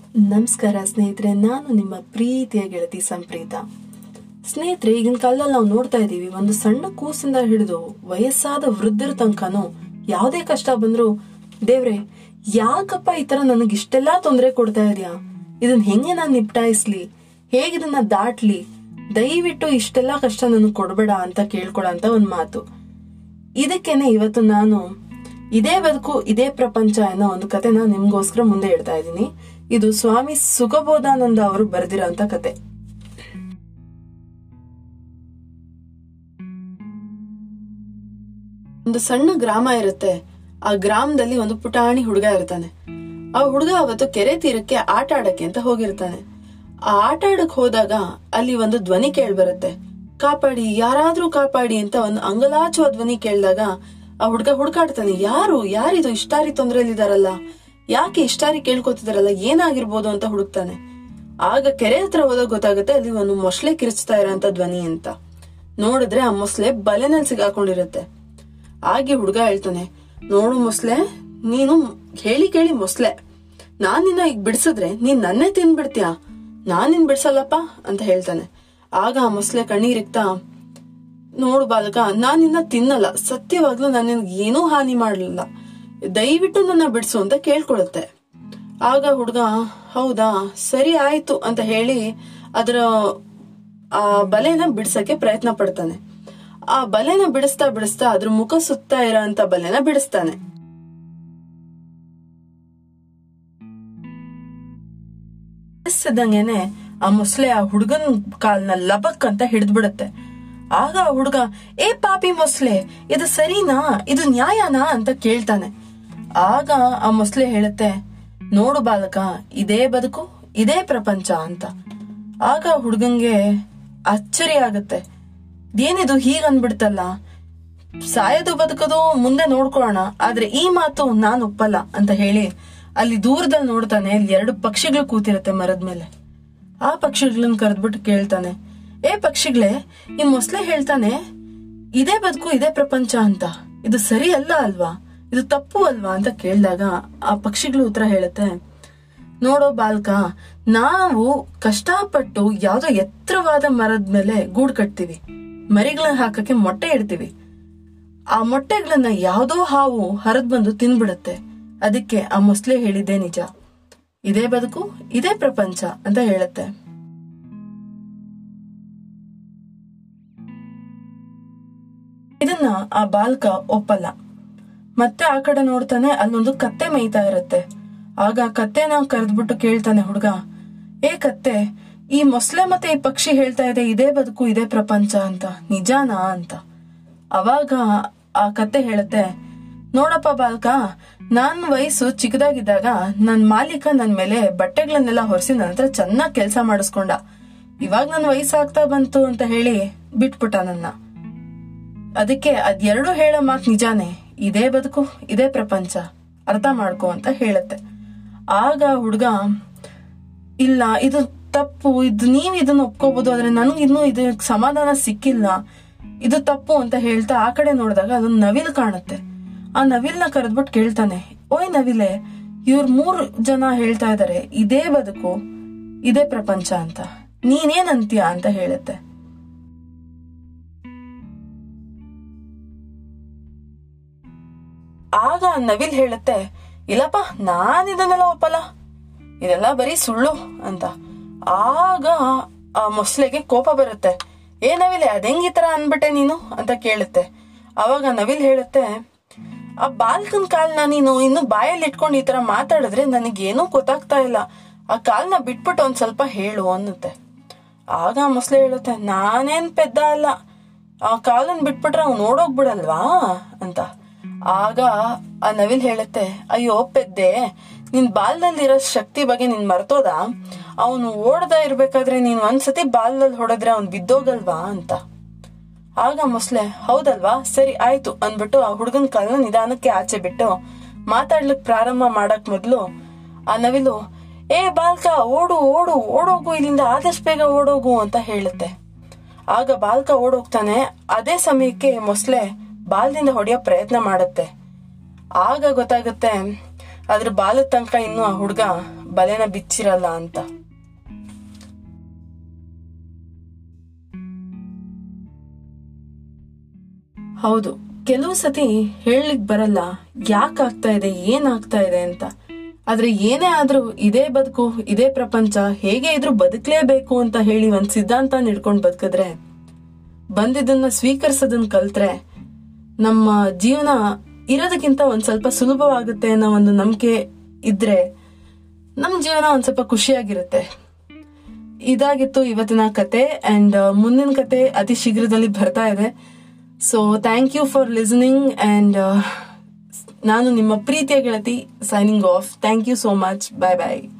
ನಮಸ್ಕಾರ ಸ್ನೇಹಿತರೆ ನಾನು ನಿಮ್ಮ ಪ್ರೀತಿಯ ಗೆಳತಿ ಸಂಪ್ರೀತ ಸ್ನೇಹಿತರೆ ಈಗಿನ ಕಾಲದಲ್ಲಿ ನಾವು ನೋಡ್ತಾ ಇದೀವಿ ಒಂದು ಸಣ್ಣ ಕೂಸಿಂದ ಹಿಡಿದು ವಯಸ್ಸಾದ ವೃದ್ಧರ ತನಕನೂ ಯಾವುದೇ ಕಷ್ಟ ಬಂದ್ರು ದೇವ್ರೆ ಯಾಕಪ್ಪ ಈ ತರ ನನಗೆ ಇಷ್ಟೆಲ್ಲಾ ತೊಂದರೆ ಕೊಡ್ತಾ ಇದೆಯಾ ಇದನ್ನ ಹೆಂಗೆ ನಾನು ನಿಪ್ಟಾಯಿಸ್ಲಿ ಹೇಗಿದನ್ನ ದಾಟ್ಲಿ ದಯವಿಟ್ಟು ಇಷ್ಟೆಲ್ಲಾ ಕಷ್ಟ ನನಗೆ ಕೊಡ್ಬೇಡ ಅಂತ ಕೇಳ್ಕೊಳ ಅಂತ ಒಂದ್ ಮಾತು ಇದಕ್ಕೇನೆ ಇವತ್ತು ನಾನು ಇದೇ ಬದುಕು ಇದೇ ಪ್ರಪಂಚ ಅನ್ನೋ ಒಂದು ಕತೆನ ನಿಮ್ಗೋಸ್ಕರ ಮುಂದೆ ಹೇಳ್ತಾ ಇದ್ದೀನಿ ಇದು ಸ್ವಾಮಿ ಸುಖಬೋಧಾನಂದ ಅವರು ಬರೆದಿರೋಂತ ಕತೆ ಒಂದು ಸಣ್ಣ ಗ್ರಾಮ ಇರುತ್ತೆ ಆ ಗ್ರಾಮದಲ್ಲಿ ಒಂದು ಪುಟಾಣಿ ಹುಡುಗ ಇರ್ತಾನೆ ಆ ಹುಡುಗ ಅವತ್ತು ಕೆರೆ ತೀರಕ್ಕೆ ಆಟ ಆಡಕ್ಕೆ ಅಂತ ಹೋಗಿರ್ತಾನೆ ಆ ಆಟ ಆಡಕ್ ಹೋದಾಗ ಅಲ್ಲಿ ಒಂದು ಧ್ವನಿ ಕೇಳ್ಬರುತ್ತೆ ಕಾಪಾಡಿ ಯಾರಾದ್ರೂ ಕಾಪಾಡಿ ಅಂತ ಒಂದು ಅಂಗಲಾಚುವ ಧ್ವನಿ ಕೇಳಿದಾಗ ಆ ಹುಡುಗ ಹುಡುಕಾಡ್ತಾನೆ ಯಾರು ಯಾರಿದು ಇಷ್ಟಾರಿ ತೊಂದ್ರೆಲಿದಾರಲ್ಲ ಯಾಕೆ ಇಷ್ಟಾರಿ ಕೇಳ್ಕೊತಿದಾರಲ್ಲ ಏನಾಗಿರ್ಬೋದು ಅಂತ ಹುಡುಕ್ತಾನೆ ಆಗ ಕೆರೆ ಹತ್ರ ಹೋದಾಗ ಗೊತ್ತಾಗುತ್ತೆ ಅಲ್ಲಿ ಒಂದು ಮೊಸಳೆ ಕಿರಿಚ್ತಾ ಇರೋಂತ ಧ್ವನಿ ಅಂತ ನೋಡಿದ್ರೆ ಆ ಮೊಸಳೆ ಬಲೆನಲ್ಲಿ ಸಿಗಾಕೊಂಡಿರುತ್ತೆ ಹಾಗೆ ಹುಡುಗ ಹೇಳ್ತಾನೆ ನೋಡು ಮೊಸಳೆ ನೀನು ಹೇಳಿ ಕೇಳಿ ಮೊಸಳೆ ನಾನ್ ನಿನ್ನ ಈಗ ಬಿಡಿಸಿದ್ರೆ ನೀನ್ ನನ್ನೇ ತಿನ್ಬಿಡ್ತೀಯಾ ನಾನ್ ನಿನ್ ಬಿಡ್ಸಲ್ಲಪ್ಪ ಅಂತ ಹೇಳ್ತಾನೆ ಆಗ ಆ ಮೊಸಳೆ ಕಣ್ಣೀರಿಕ್ತಾ ನೋಡು ಬಾಲಕ ನಾನ್ ನಿನ್ನ ತಿನ್ನಲ್ಲ ಸತ್ಯವಾಗ್ಲೂ ನಾನು ನಿನ್ಗೆ ಏನೂ ಹಾನಿ ಮಾಡಲಿಲ್ಲ ದಯವಿಟ್ಟು ನನ್ನ ಬಿಡಿಸು ಅಂತ ಕೇಳ್ಕೊಳುತ್ತೆ ಆಗ ಹುಡುಗ ಹೌದಾ ಸರಿ ಆಯ್ತು ಅಂತ ಹೇಳಿ ಅದರ ಆ ಬಲೆನ ಬಿಡ್ಸಕ್ಕೆ ಪ್ರಯತ್ನ ಪಡ್ತಾನೆ ಆ ಬಲೆನ ಬಿಡಿಸ್ತಾ ಬಿಡಿಸ್ತಾ ಅದ್ರ ಮುಖ ಸುತ್ತ ಇರೋ ಅಂತ ಬಲೆನ ಬಿಡಿಸ್ತಾನೆ ಬಿಡಿಸಿದಂಗೆನೆ ಆ ಮೊಸಳೆ ಆ ಹುಡುಗನ್ ಕಾಲ್ನ ಲಬಕ್ ಅಂತ ಹಿಡಿದ್ಬಿಡುತ್ತೆ ಆಗ ಆ ಹುಡುಗ ಏ ಪಾಪಿ ಮೊಸಳೆ ಇದು ಸರಿನಾ ಇದು ನ್ಯಾಯನಾ ಅಂತ ಕೇಳ್ತಾನೆ ಆಗ ಆ ಮೊಸಳೆ ಹೇಳುತ್ತೆ ನೋಡು ಬಾಲಕ ಇದೇ ಬದುಕು ಇದೇ ಪ್ರಪಂಚ ಅಂತ ಆಗ ಹುಡುಗಂಗೆ ಅಚ್ಚರಿ ಆಗುತ್ತೆ ಏನಿದು ಹೀಗ್ ಅನ್ಬಿಡ್ತಲ್ಲ ಸಾಯೋದು ಬದುಕೋದು ಮುಂದೆ ನೋಡ್ಕೊಳ್ಳೋಣ ಆದ್ರೆ ಈ ಮಾತು ನಾನು ಒಪ್ಪಲ್ಲ ಅಂತ ಹೇಳಿ ಅಲ್ಲಿ ದೂರದಲ್ಲಿ ನೋಡ್ತಾನೆ ಅಲ್ಲಿ ಎರಡು ಪಕ್ಷಿಗಳು ಕೂತಿರುತ್ತೆ ಮರದ ಮೇಲೆ ಆ ಪಕ್ಷಿಗಳನ್ನ ಕರೆದ್ಬಿಟ್ಟು ಕೇಳ್ತಾನೆ ಏ ಪಕ್ಷಿಗಳೇ ಈ ಮೊಸಳೆ ಹೇಳ್ತಾನೆ ಇದೇ ಬದುಕು ಇದೇ ಪ್ರಪಂಚ ಅಂತ ಇದು ಸರಿ ಅಲ್ಲ ಅಲ್ವಾ ಇದು ತಪ್ಪು ಅಲ್ವಾ ಅಂತ ಕೇಳಿದಾಗ ಆ ಪಕ್ಷಿಗಳು ಉತ್ತರ ಹೇಳುತ್ತೆ ನೋಡೋ ಬಾಲ್ಕ ನಾವು ಕಷ್ಟಪಟ್ಟು ಯಾವ್ದೋ ಎತ್ತರವಾದ ಮರದ ಮೇಲೆ ಗೂಡು ಕಟ್ತೀವಿ ಮರಿಗಳನ್ನ ಹಾಕಕ್ಕೆ ಮೊಟ್ಟೆ ಇಡ್ತೀವಿ ಆ ಮೊಟ್ಟೆಗಳನ್ನ ಯಾವ್ದೋ ಹಾವು ಹರಿದ್ ಬಂದು ತಿನ್ಬಿಡತ್ತೆ ಅದಕ್ಕೆ ಆ ಮೊಸಳೆ ಹೇಳಿದ್ದೆ ನಿಜ ಇದೇ ಬದುಕು ಇದೇ ಪ್ರಪಂಚ ಅಂತ ಹೇಳುತ್ತೆ ಇದನ್ನ ಆ ಬಾಲ್ಕ ಒಪ್ಪಲ್ಲ ಮತ್ತೆ ಆ ಕಡೆ ನೋಡ್ತಾನೆ ಅಲ್ಲೊಂದು ಕತ್ತೆ ಮೇಯ್ತಾ ಇರತ್ತೆ ಆಗ ಆ ಕತ್ತೆನ ಕರೆದ್ಬಿಟ್ಟು ಕೇಳ್ತಾನೆ ಹುಡುಗ ಏ ಕತ್ತೆ ಈ ಮೊಸಳೆ ಮತ್ತೆ ಈ ಪಕ್ಷಿ ಹೇಳ್ತಾ ಇದೆ ಇದೇ ಬದುಕು ಇದೇ ಪ್ರಪಂಚ ಅಂತ ನಿಜಾನಾ ಅಂತ ಅವಾಗ ಆ ಕತ್ತೆ ಹೇಳುತ್ತೆ ನೋಡಪ್ಪ ಬಾಲ್ಕ ನಾನ್ ವಯಸ್ಸು ಚಿಕ್ಕದಾಗಿದ್ದಾಗ ನನ್ ಮಾಲೀಕ ನನ್ ಮೇಲೆ ಬಟ್ಟೆಗಳನ್ನೆಲ್ಲ ಹೊರಿಸಿ ನನ್ನ ಹತ್ರ ಚೆನ್ನಾಗ್ ಕೆಲ್ಸ ಮಾಡಿಸ್ಕೊಂಡ ಇವಾಗ ನನ್ ವಯಸ್ಸಾಗ್ತಾ ಬಂತು ಅಂತ ಹೇಳಿ ಬಿಟ್ಬಿಟ್ಟ ನನ್ನ ಅದಕ್ಕೆ ಅದೆರಡು ಹೇಳೋ ಮಾತ್ ನಿಜಾನೇ ಇದೇ ಬದುಕು ಇದೇ ಪ್ರಪಂಚ ಅರ್ಥ ಮಾಡ್ಕೊ ಅಂತ ಹೇಳುತ್ತೆ ಆಗ ಹುಡುಗ ಇಲ್ಲ ಇದು ತಪ್ಪು ಇದು ನೀವ್ ಇದನ್ನ ಒಪ್ಕೋಬಹುದು ಆದ್ರೆ ನನಗೆ ಇನ್ನೂ ಇದು ಸಮಾಧಾನ ಸಿಕ್ಕಿಲ್ಲ ಇದು ತಪ್ಪು ಅಂತ ಹೇಳ್ತಾ ಆ ಕಡೆ ನೋಡಿದಾಗ ಅದೊಂದು ನವಿಲ್ ಕಾಣುತ್ತೆ ಆ ನವಿಲ್ನ ಕರೆದ್ಬಿಟ್ಟು ಕೇಳ್ತಾನೆ ಓಯ್ ನವಿಲೆ ಇವ್ರ ಮೂರ್ ಜನ ಹೇಳ್ತಾ ಇದಾರೆ ಇದೇ ಬದುಕು ಇದೇ ಪ್ರಪಂಚ ಅಂತ ನೀನೇನ್ ಅಂತೀಯ ಅಂತ ಹೇಳುತ್ತೆ ಆಗ ಆ ನವಿಲ್ ಹೇಳುತ್ತೆ ಇಲ್ಲಪ್ಪ ನಾನ್ ಇದನ್ನೆಲ್ಲ ಒಪ್ಪಲ್ಲ ಇದೆಲ್ಲ ಬರೀ ಸುಳ್ಳು ಅಂತ ಆಗ ಆ ಮೊಸಳೆಗೆ ಕೋಪ ಬರುತ್ತೆ ಏ ನವಿಲೆ ಅದೆಂಗ್ ಈ ತರ ಅನ್ಬಿಟ್ಟೆ ನೀನು ಅಂತ ಕೇಳುತ್ತೆ ಅವಾಗ ನವಿಲ್ ಹೇಳುತ್ತೆ ಆ ಬಾಲ್ಕನ್ ಕಾಲ್ನ ನೀನು ಇನ್ನು ಬಾಯಲ್ಲಿ ಇಟ್ಕೊಂಡು ಈ ತರ ಮಾತಾಡಿದ್ರೆ ನನಗೇನೂ ಗೊತ್ತಾಗ್ತಾ ಇಲ್ಲ ಆ ಕಾಲ್ನ ಬಿಟ್ಬಿಟ್ಟು ಒಂದ್ ಸ್ವಲ್ಪ ಹೇಳು ಅನ್ನುತ್ತೆ ಆಗ ಆ ಮೊಸಳೆ ಹೇಳುತ್ತೆ ನಾನೇನ್ ಪೆದ್ದ ಅಲ್ಲ ಆ ಕಾಲನ್ ಬಿಟ್ಬಿಟ್ರೆ ಅವ್ನು ಓಡೋಗ್ಬಿಡಲ್ವಾ ಅಂತ ಆಗ ಆ ನವಿಲ್ ಹೇಳುತ್ತೆ ಅಯ್ಯೋ ಪೆದ್ದೆ ನಿನ್ ಬಾಲ್ದಲ್ಲಿರೋ ಶಕ್ತಿ ಬಗ್ಗೆ ನಿನ್ ಮರ್ತೋದ ಅವನು ಓಡದ ಇರ್ಬೇಕಾದ್ರೆ ನೀನ್ ಒಂದ್ಸತಿ ಬಾಲ್ದಲ್ಲಿ ಹೊಡೆದ್ರೆ ಅವ್ನ್ ಬಿದ್ದೋಗಲ್ವಾ ಅಂತ ಆಗ ಮೊಸಳೆ ಹೌದಲ್ವಾ ಸರಿ ಆಯ್ತು ಅಂದ್ಬಿಟ್ಟು ಆ ಹುಡುಗನ್ ಕಾಲನ ನಿಧಾನಕ್ಕೆ ಆಚೆ ಬಿಟ್ಟು ಮಾತಾಡ್ಲಿಕ್ ಪ್ರಾರಂಭ ಮಾಡಕ್ ಮೊದ್ಲು ಆ ನವಿಲು ಏ ಬಾಲ್ಕ ಓಡು ಓಡು ಓಡೋಗು ಇಲ್ಲಿಂದ ಆದಷ್ಟು ಬೇಗ ಓಡೋಗು ಅಂತ ಹೇಳುತ್ತೆ ಆಗ ಬಾಲ್ಕ ಓಡೋಗ್ತಾನೆ ಅದೇ ಸಮಯಕ್ಕೆ ಮೊಸಳೆ ಬಾಲ್ದಿಂದ ಹೊಡೆಯೋ ಪ್ರಯತ್ನ ಮಾಡುತ್ತೆ ಆಗ ಗೊತ್ತಾಗುತ್ತೆ ಅದ್ರ ಬಾಲದ ತನಕ ಇನ್ನು ಆ ಹುಡುಗ ಬಲೆನ ಬಿಚ್ಚಿರಲ್ಲ ಅಂತ ಹೌದು ಕೆಲವು ಸತಿ ಹೇಳಲಿಕ್ ಬರಲ್ಲ ಯಾಕೆ ಆಗ್ತಾ ಇದೆ ಏನ್ ಆಗ್ತಾ ಇದೆ ಅಂತ ಆದ್ರೆ ಏನೇ ಆದ್ರೂ ಇದೇ ಬದುಕು ಇದೇ ಪ್ರಪಂಚ ಹೇಗೆ ಇದ್ರೂ ಬದುಕಲೇಬೇಕು ಅಂತ ಹೇಳಿ ಒಂದ್ ಸಿದ್ಧಾಂತ ನಿಡ್ಕೊಂಡ್ ಬದುಕಿದ್ರೆ ಬಂದಿದ್ದನ್ನ ಸ್ವೀಕರಿಸೋದನ್ನ ಕಲ್ತ್ರೆ ನಮ್ಮ ಜೀವನ ಇರೋದಕ್ಕಿಂತ ಒಂದ್ ಸ್ವಲ್ಪ ಸುಲಭವಾಗುತ್ತೆ ಅನ್ನೋ ಒಂದು ನಂಬಿಕೆ ಇದ್ರೆ ನಮ್ ಜೀವನ ಒಂದ್ ಸ್ವಲ್ಪ ಖುಷಿಯಾಗಿರುತ್ತೆ ಇದಾಗಿತ್ತು ಇವತ್ತಿನ ಕತೆ ಅಂಡ್ ಮುಂದಿನ ಕತೆ ಅತಿ ಶೀಘ್ರದಲ್ಲಿ ಬರ್ತಾ ಇದೆ so thank you for listening and ನಾನು ನಿಮ್ಮ ಪ್ರೀತಿಯ ಗೆಳತಿ signing off thank you so much bye bye